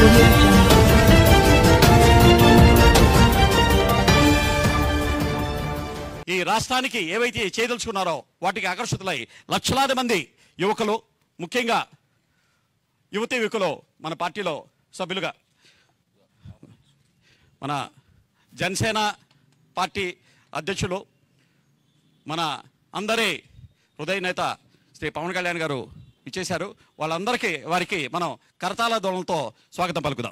audio jungle. ఈ రాష్ట్రానికి ఏవైతే చేయదలుచుకున్నారో వాటికి ఆకర్షితులై లక్షలాది మంది యువకులు ముఖ్యంగా యువతి యువకులు మన పార్టీలో సభ్యులుగా మన జనసేన పార్టీ అధ్యక్షులు మన అందరి హృదయ నేత శ్రీ పవన్ కళ్యాణ్ గారు ఇచ్చేశారు వాళ్ళందరికీ వారికి మనం కరతాల దోళంతో స్వాగతం పలుకుదాం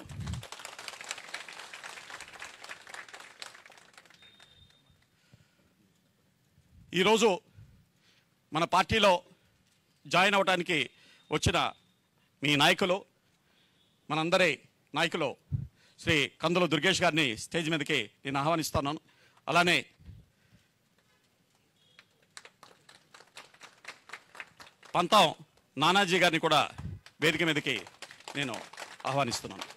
ఈరోజు మన పార్టీలో జాయిన్ అవ్వడానికి వచ్చిన మీ నాయకులు మనందరి నాయకులు శ్రీ కందుల దుర్గేష్ గారిని స్టేజ్ మీదకి నేను ఆహ్వానిస్తున్నాను అలానే పంతం నానాజీ గారిని కూడా వేదిక మీదకి నేను ఆహ్వానిస్తున్నాను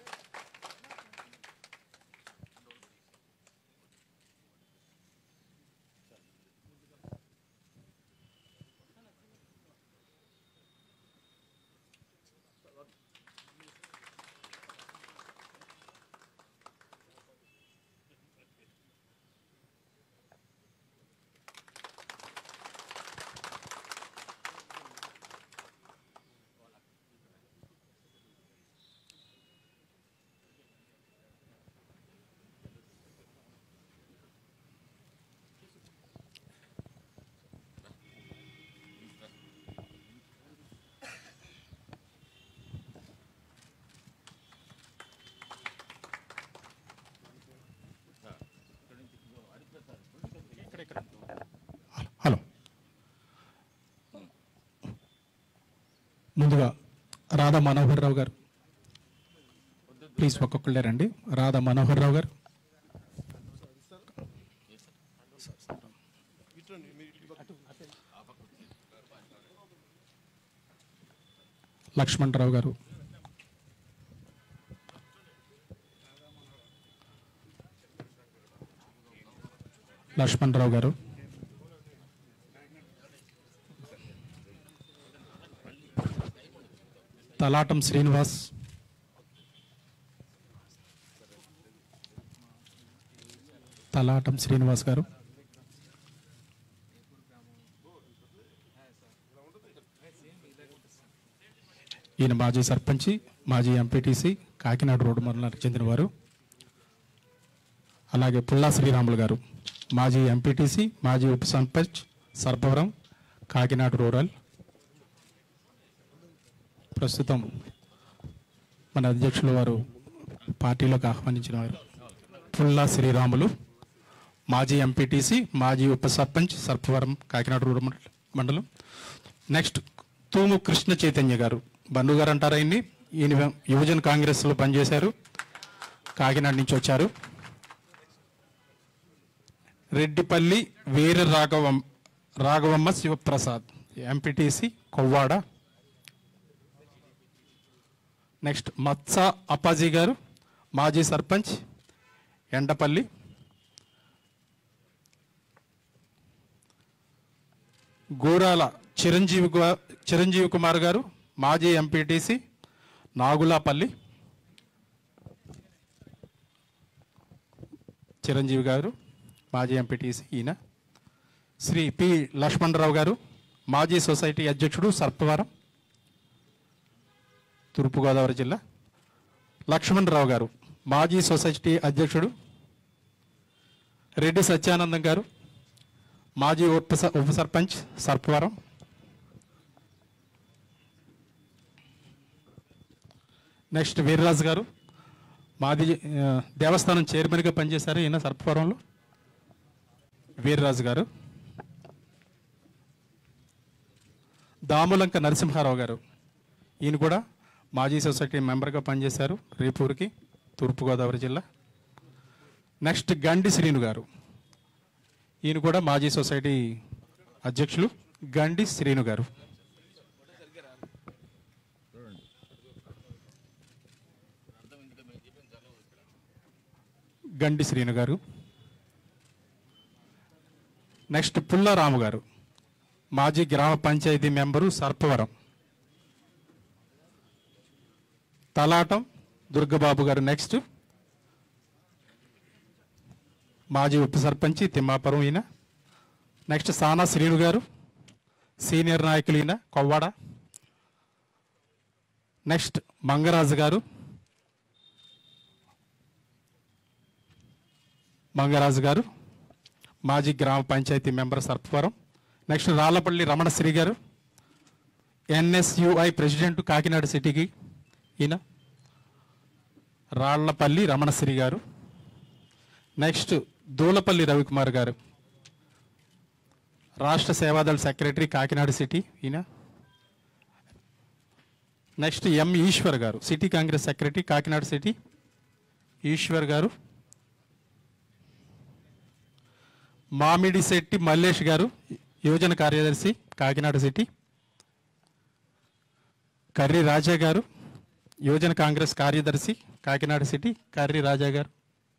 హలో ముందుగా రాధా మనోహర్ రావు గారు ప్లీజ్ ఒక్కొక్కళ్ళే రండి రాధా మనోహర్ రావు గారు లక్ష్మణరావు గారు లక్ష్మణరావు గారు తలాటం శ్రీనివాస్ తలాటం శ్రీనివాస్ గారు ఈయన మాజీ సర్పంచి మాజీ ఎంపీటీసీ కాకినాడ రోడ్డు మండలానికి చెందినవారు అలాగే పుల్లా శ్రీరాములు గారు మాజీ ఎంపీటీసీ మాజీ ఉప సర్పంచ్ సర్పవరం కాకినాడ రూరల్ ప్రస్తుతం మన అధ్యక్షుల వారు పార్టీలోకి ఆహ్వానించిన వారు పుల్లా శ్రీరాములు మాజీ ఎంపీటీసీ మాజీ ఉప సర్పంచ్ సర్పవరం కాకినాడ రూరల్ మండల- మండలం నెక్స్ట్ తూము కృష్ణ చైతన్య గారు బంధు గారు అంటారా ఈయన్ని ఈయన యువజన కాంగ్రెస్లో పనిచేశారు కాకినాడ నుంచి వచ్చారు రెడ్డిపల్లి వీర రాఘవం రాఘవమ్మ శివప్రసాద్ ఎంపీటీసీ కొవ్వాడ నెక్స్ట్ మత్స అప్పాజీ గారు మాజీ సర్పంచ్ ఎండపల్లి గూరాల చిరంజీవి గు- చిరంజీవి కుమార్ గారు మాజీ ఎంపీటీసీ నాగులాపల్లి చిరంజీవి గారు మాజీ ఎంపీటీసీ ఈయన శ్రీ పి లక్ష్మణరావు గారు మాజీ సొసైటీ అధ్యక్షుడు సర్పవరం తూర్పుగోదావరి జిల్లా లక్ష్మణరావు గారు మాజీ సొసైటీ అధ్యక్షుడు రెడ్డి సత్యానందం గారు మాజీ ఉప స- ఉప సర్పంచ్ సర్పవరం నెక్స్ట్ వీర్రాజు గారు మాది ఆ, దేవస్థానం చైర్మన్గా పనిచేశారు ఈయన సర్పవరంలో వీర్రాజు గారు దాములంక నరసింహారావు గారు ఈయన కూడా మాజీ సొసైటీ మెంబర్గా పనిచేశారు రేపూరికి తూర్పుగోదావరి జిల్లా నెక్స్ట్ గండి శ్రీను గారు ఈయన కూడా మాజీ సొసైటీ అధ్యక్షులు గండి శ్రీను గారు గండి శ్రీను గారు నెక్స్ట్ పుల్లారాము గారు మాజీ గ్రామ పంచాయతీ మెంబరు సర్పవరం తలాటం దుర్గబాబు గారు నెక్స్ట్ మాజీ ఉప సర్పంచి తిమ్మాపురం ఈయన నెక్స్ట్ సానా శ్రీను గారు సీనియర్ నాయకులు ఈయన కొవ్వాడ నెక్స్ట్ మంగరాజు గారు మంగరాజు గారు మాజీ గ్రామ panchayat member Sarpavaram next Rallapalli Ramanasri garu NSUI president Kakinada సిటీకి ఈయన రాళ్లపల్లి రమణశ్రీ గారు నెక్స్ట్ దూలపల్లి రవికుమార్ గారు రాష్ట్ర సేవాదళ సెక్రటరీ కాకినాడ సిటీ ఈయన next M Eshwar garu city Congress secretary Kakinada city Eshwar garu Mamidi Shetty Mallesh గారు యువజన కార్యదర్శి కాకినాడ సిటీ కర్రి రాజా గారు యువజన కాంగ్రెస్ కార్యదర్శి కాకినాడ సిటీ కర్రి రాజా గారు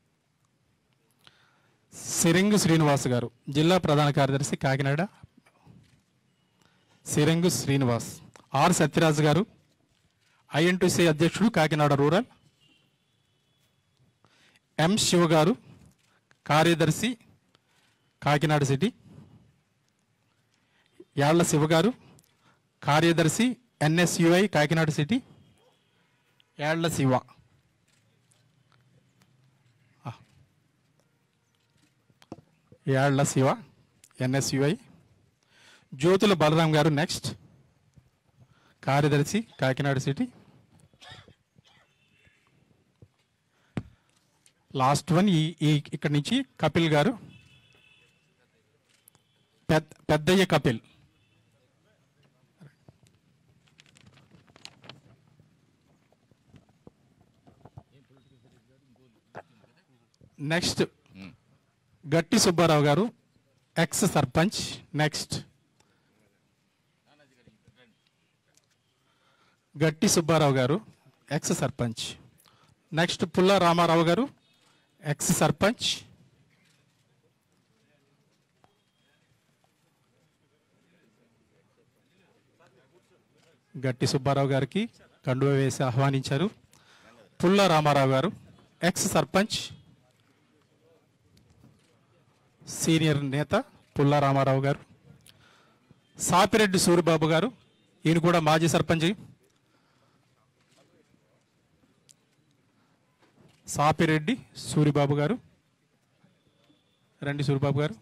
సిరింగు శ్రీనివాస్ గారు జిల్లా ప్రధాన కార్యదర్శి కాకినాడ సిరింగు శ్రీనివాస్ ఆర్ సత్యరాజు గారు ఐఎన్టీసీ అధ్యక్షుడు కాకినాడ రూరల్ ఎం శివ గారు కార్యదర్శి కాకినాడ సిటీ యాళ్ల శివ గారు కార్యదర్శి ఎన్ఎస్యుఐ కాకినాడ సిటీ యాళ్ల శివ ఆ. యాళ్ల శివ ఎన్ఎస్యుఐ జ్యోతుల బలరాం గారు నెక్స్ట్ కార్యదర్శి కాకినాడ సిటీ లాస్ట్ వన్ ఈ ఈ ఇక్కడి నుంచి కపిల్ గారు పెద్ద పెద్దయ్య కపిల్ నెక్స్ట్ గట్టి సుబ్బారావు గారు ఎక్స్ సర్పంచ్ నెక్స్ట్ గట్టి సుబ్బారావు గారు ఎక్స్ సర్పంచ్ నెక్స్ట్ పుల్ల రామారావు గారు ఎక్స్ సర్పంచ్ గట్టి సుబ్బారావు గారికి కండువ వేసి ఆహ్వానించారు పుల్ల రామారావు గారు ఎక్స్ సర్పంచ్ సీనియర్ నేత పుల్ల రామారావు గారు సాపిరెడ్డి సూరిబాబు గారు ఈయన కూడా మాజీ సర్పంచ్ సాపిరెడ్డి సూరిబాబు గారు రండి సూరిబాబు గారు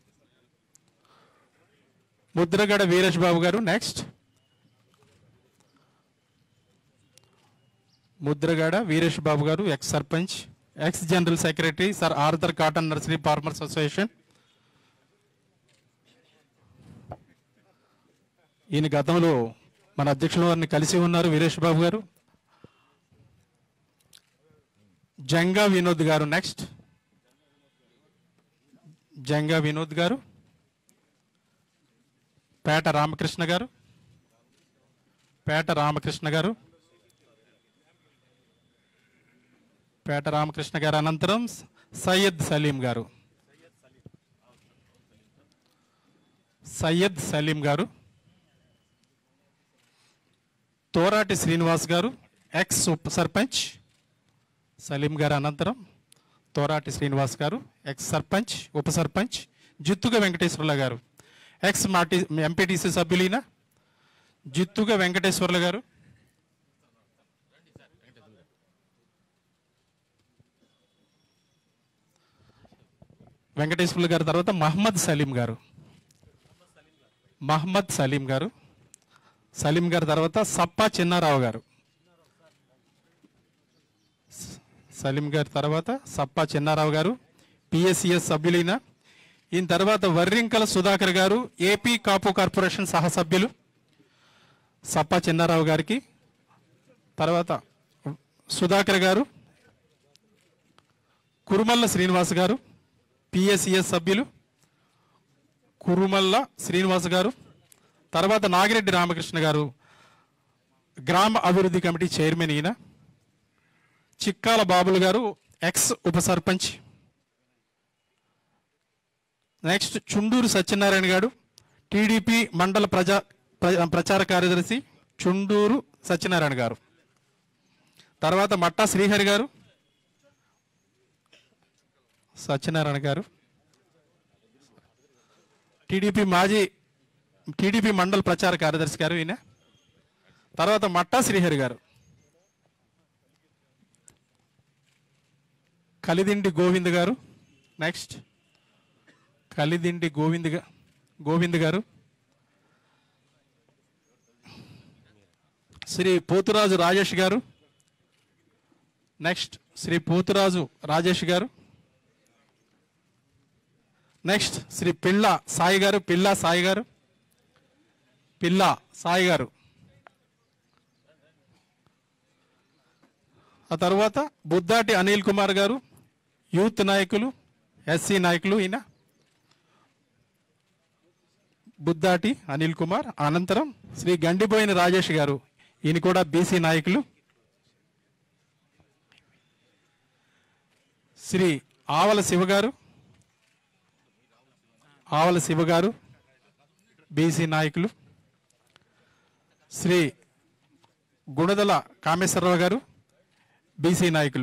ముద్రగడ వీరేష్ బాబు గారు next Mudragada Veeresh Babu garu ex sarpanch ex general secretary sir Arthur Cotton nursery farmers association ఈయన గతంలో మన అధ్యక్షుల వారిని కలిసి ఉన్నారు వీరేష్ బాబు గారు జంగా వినోద్ గారు నెక్స్ట్ జంగా వినోద్ గారు పేట రామకృష్ణ గారు పేట రామకృష్ణ గారు పేట రామకృష్ణ గారు అనంతరం సయ్యద్ సలీం గారు సయ్యద్ సలీం గారు తోరాటి శ్రీనివాస్ గారు ఎక్స్ ఉప సర్పంచ్ సలీం గారు అనంతరం తోరాటి శ్రీనివాస్ గారు ఎక్స్ సర్పంచ్ ఉప సర్పంచ్ జిత్తుగ వెంకటేశ్వర్ల గారు ఎక్స్ మాటి ఎంపీటీసీ సభ్యులైన జిత్తుగ వెంకటేశ్వర్ల గారు వెంకటేశ్వర్ల గారి తర్వాత మహమ్మద్ సలీం గారు మహమ్మద్ సలీం గారు సలీం గారి తర్వాత సప్పా చిన్నారావు గారు సలీం గారి తర్వాత సప్పా చిన్నారావు గారు పిఎస్సిఎస్ సభ్యులైన ఈయన తర్వాత వర్రింకల సుధాకర్ గారు ఏపీ కాపు కార్పొరేషన్ సహసభ్యులు సప్పా చిన్నారావు గారికి తర్వాత సుధాకర్ గారు కురుమల్ల శ్రీనివాస్ గారు పిఎస్సిఎస్ సభ్యులు కురుమల్ల శ్రీనివాస్ గారు తర్వాత నాగిరెడ్డి రామకృష్ణ గారు గ్రామ అభివృద్ధి కమిటీ చైర్మన్ ఈయన చిక్కాల బాబులు గారు ఎక్స్ ఉప సర్పంచ్ నెక్స్ట్ చుండూరు సత్యనారాయణ గారు టీడీపీ మండల ప్రజా ప్ర- ప్రచార కార్యదర్శి చుండూరు సత్యనారాయణ గారు తర్వాత మట్టా శ్రీహరి గారు సత్యనారాయణ గారు టీడీపీ మాజీ టీడీపీ మండల ప్రచార కార్యదర్శి గారు ఈయన తర్వాత మట్టా శ్రీహరి గారు కలిదిండి గోవింద్ గారు నెక్స్ట్ కలిదిండి గోవింద్ గా- గోవింద్ గారు శ్రీ పోతురాజు రాజేష్ గారు నెక్స్ట్ శ్రీ పోతురాజు రాజేష్ గారు నెక్స్ట్ శ్రీ పిల్ల సాయి గారు పిల్ల సాయి గారు పిల్ల సాయి గారు ఆ తర్వాత బుద్దాటి అనిల్ కుమార్ గారు యూత్ నాయకులు ఎస్సీ నాయకులు ఈయన బుద్దాటి అనిల్ కుమార్ అనంతరం శ్రీ గండిపోయిన రాజేష్ గారు ఈయన కూడా బీసీ నాయకులు శ్రీ ఆవల శివ గారు ఆవల శివ గారు బీసీ నాయకులు శ్రీ గుణదల కామేశ్వరరావు గారు బీసీ నాయకులు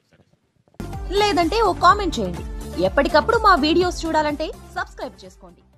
లేదంటే ఓ కామెంట్ చేయండి ఎప్పటికప్పుడు మా వీడియోస్ చూడాలంటే సబ్స్క్రైబ్ చేసుకోండి